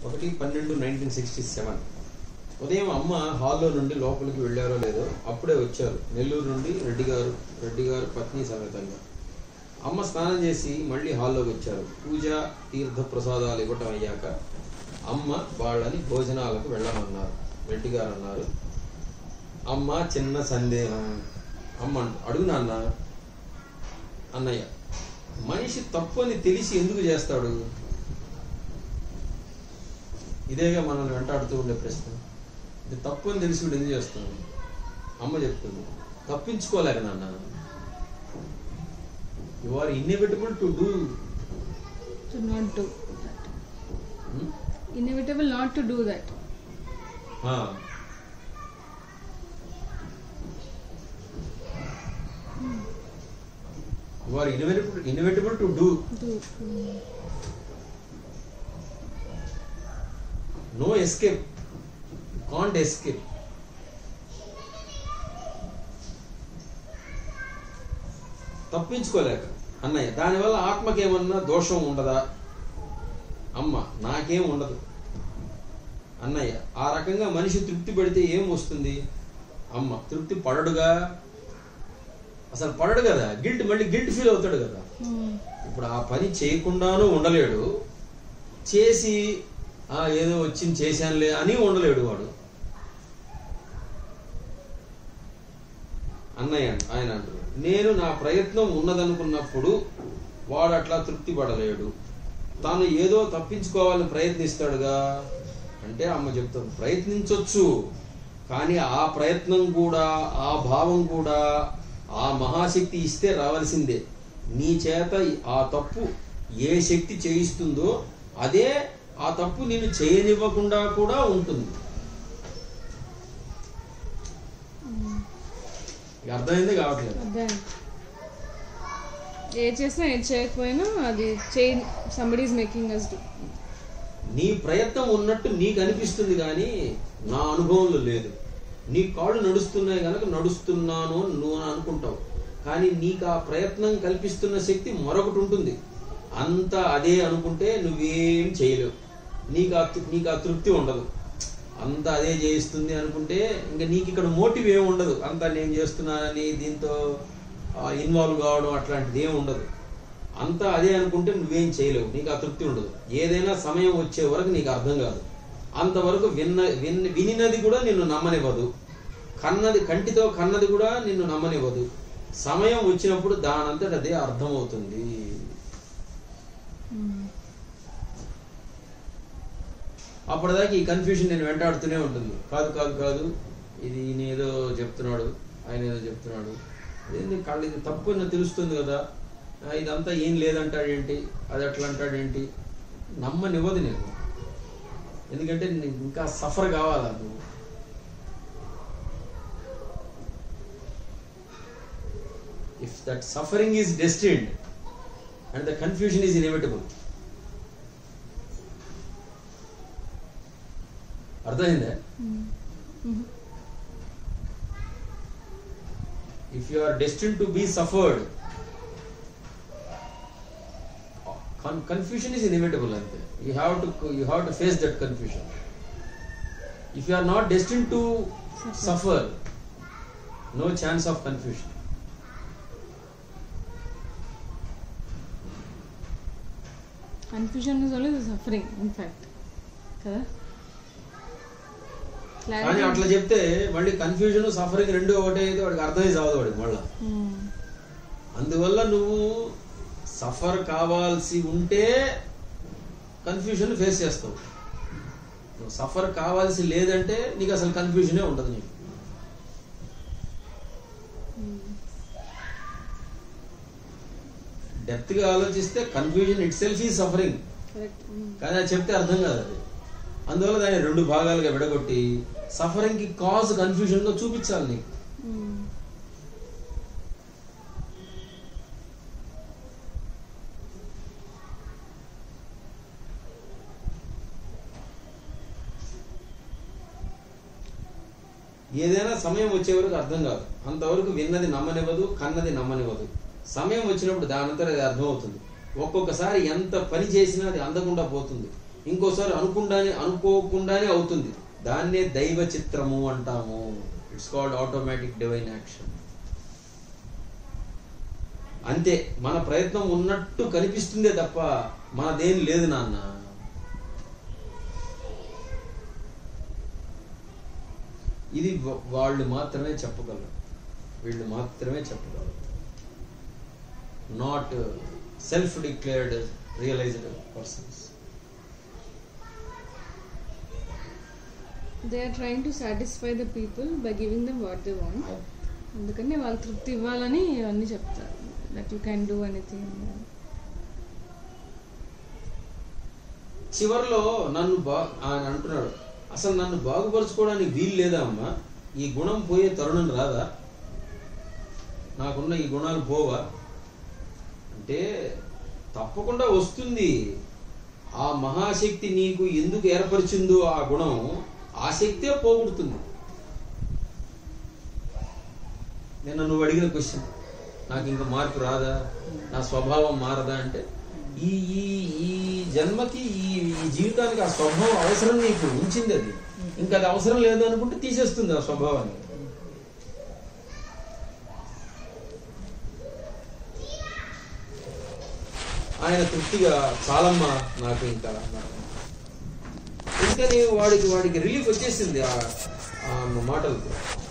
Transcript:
ఒకటి పన్నెండు nineteen sixty seven ఉదయం అమ్మ హాల్లో నుండి లోపలికి వెళ్ళారో లేదో అప్పుడే వచ్చారు నెల్లూరు నుండి రెడ్డి గారు రెడ్డి గారు పత్ని సమేతంగా అమ్మ స్నానం చేసి మళ్ళీ హాల్లోకి వచ్చారు పూజ తీర్థ ప్రసాదాలు ఇవ్వటం అయ్యాక అమ్మ వాళ్ళని భోజనాలకు వెళ్ళమన్నారు రెడ్డి గారు అన్నారు అమ్మ చిన్న సందేహం అమ్మ అంట, అడుగు నాన్న అన్నయ్య మనిషి తప్పు అని తెలిసి ఎందుకు చేస్తాడు ఇదేగా మనల్ని వెంటాడుతూ ఉండే ప్రశ్న ఇది తప్పు అని తెలిసి వీడు ఎందుకు చేస్తున్నాడు అమ్మ చెప్తుంది తప్పించుకోలేక నాన్న you are inevitable to do to not do that. Inevitable not to do that. You are inevitable inevitable to do Do. Mm. No escape can't escape తప్పించుకోలేక అన్నయ్య దానివల్ల ఆత్మకేమన్నా దోషం ఉండదా అమ్మ నాకేం ఉండదు అన్నయ్య ఆ రకంగా మనిషి తృప్తి పడితే ఏం వస్తుంది అమ్మ తృప్తి పడడుగా అసలు పడడు కదా గిల్ట్ మళ్ళీ గిల్ట్ ఫీల్ అవుతాడు కదా Mm. ఇప్పుడు ఆ పని చేయకుండానూ ఉండలేడు చేసి "ఆ, ఏదో వచ్చింది చేశానులే అని ఉండలేడు వాడు అన్నయ్య అంట- ఆయన అంటారు నేను నా ప్రయత్నం ఉన్నదనుకున్నప్పుడు వాడు అట్లా తృప్తి పడలేడు తాను ఏదో తప్పించుకోవాలని ప్రయత్నిస్తాడుగా అంటే అమ్మ చెప్తాడు ప్రయత్నించవచ్చు కానీ ఆ ప్రయత్నం కూడా ఆ భావం కూడా ఆ మహాశక్తి ఇస్తే రావాల్సిందే నీ చేత ఆ తప్పు ఏ శక్తి చేయిస్తుందో అదే ఆ తప్పు నేను చేయనివ్వకుండా కూడా ఉంటుంది ఇక అర్థమైంది కావట్లేదు అదే ఏ చేసినా ఏది చేయకపోయినా అది చేయి somebody is making us do నీ ప్రయత్నం ఉన్నట్టు నీకు అనిపిస్తుంది కానీ నా అనుభవంలో లేదు నీ కాళ్ళు నడుస్తున్నాయి కనుక నడుస్తున్నాను అని నువ్వు అని అనుకుంటావు కానీ నీకు ఆ ప్రయత్నం కల్పిస్తున్న శక్తి మరొకటి ఉంటుంది అంతా అదే అనుకుంటే నువ్వేం చేయలేవు నీకు ఆ తృ- నీకు ఆ తృప్తి ఉండదు అంతా అదే చేయిస్తుంది అనుకుంటే ఇంకా నీకు ఇక్కడ మోటివ్ ఏమి ఉండదు అంతా నేను చేస్తున్నానని దీంతో ఇన్వాల్వ్ కావడం అట్లాంటిది ఏమి ఉండదు అంతా అదే అనుకుంటే నువ్వేం చేయలేవు నీకు ఆ తృప్తి ఉండదు ఏదైనా సమయం వచ్చే వరకు నీకు అర్థం కాదు అంతవరకు విన్న విన్న వినినది కూడా నిన్ను నమ్మనివ్వదు కన్నది కంటితో కన్నది కూడా నిన్ను నమ్మనివ్వదు సమయం వచ్చినప్పుడు దానంతట అదే అర్థమవుతుంది అప్పటిదాకా ఈ కన్ఫ్యూజన్ నేను వెంటాడుతూనే ఉంటుంది కాదు కాదు కాదు ఇది ఈయన ఏదో చెప్తున్నాడు ఆయన ఏదో చెప్తున్నాడు ఏంది కళ్ళు ఇది తప్పు అని తెలుస్తుంది కదా ఆ, ఇదంతా ఏం లేదంటాడేంటి అది అట్లా అంటాడేంటి నమ్మనివ్వదు నేను ఎందుకంటే నీకు ఇంకా సఫర్ కావాలా నువ్వు if that suffering is destined and the confusion is inevitable అర్థమైందా if you are destined to be suffered con- confusion is inevitable ante you have to you have to face that confusion if you are not destined to Suffer. suffer no chance of confusion confusion is only the suffering in fact కదా కానీ అట్లా చెప్తే మళ్ళీ confusion suffering రెండు ఒకటే అయితే వాడికి అర్థమే చావదు వాడికి మళ్ళీ అందువల్ల నువ్వు సఫర్ కావాల్సి ఉంటే కన్ఫ్యూజన్ ఫేస్ చేస్తావు నువ్వు సఫర్ కావాల్సి లేదంటే నీకు అసలు కన్ఫ్యూజనే ఉండదు నీకు డెప్త్గా ఆలోచిస్తే కన్ఫ్యూజన్ ఇట్ సెల్ఫ్ ఈ సఫరింగ్ కరెక్ట్ కానీ అది చెప్తే అర్థం కాదు అది అందువల్ల దాన్ని రెండు భాగాలుగా విడగొట్టి సఫరింగ్కి కాజ్ కన్ఫ్యూజన్గా చూపించాలి నీకు ఏదైనా సమయం వచ్చే వరకు అర్థం కాదు అంతవరకు విన్నది నమ్మనివ్వదు కన్నది నమ్మనివ్వదు సమయం వచ్చినప్పుడు దానంతా అది అర్థమవుతుంది ఒక్కొక్కసారి ఎంత పని చేసినా అది అందకుండా పోతుంది ఇంకోసారి అనుకుండానే అనుకోకుండానే అవుతుంది దాన్నే దైవ చిత్రము అంటాము it's called automatic divine action అంతే మన ప్రయత్నం ఉన్నట్టు కనిపిస్తుందే తప్ప మనదేం లేదు నాన్న ఇది వా- వాళ్ళు మాత్రమే చెప్పగలరు వీళ్ళు మాత్రమే చెప్పగలరు not self declared realised persons they are trying to satisfy the people by giving them what they want అందుకని వాళ్ళు తృప్తి ఇవ్వాలని ఇవన్నీ చెప్తారు that you can do anything చివరిలో నన్ను బా ఆయన అంటున్నాడు అసలు నన్ను బాగుపరచుకోవడానికి వీలు లేదా అమ్మా ఈ గుణం పోయే తరుణం రాదా నాకున్న ఈ గుణాలు పోవా అంటే తప్పకుండా వస్తుంది ఆ మహాశక్తి నీకు ఎందుకు ఏర్పరిచిందో ఆ గుణం ఆ శక్తే పోగొడుతుంది నిన్న నువ్వు అడిగిన క్వశ్చన్ నాకు ఇంకా మార్పు రాదా నా స్వభావం మారదా అంటే ఈ ఈ ఈ జన్మకి ఈ ఈ జీవితానికి ఆ స్వభావం అవసరం నీకు ఉంచింది అది ఇంకా అది అవసరం లేదు అనుకుంటే తీసేస్తుంది ఆ స్వభావాన్ని ఆయన తృప్తిగా చాలమ్మా నాకు ఇంకా అన్నారు. అందుకని వాడికి వాడికి రిలీఫ్ వచ్చేసింది ఆ ఆ మాటలతో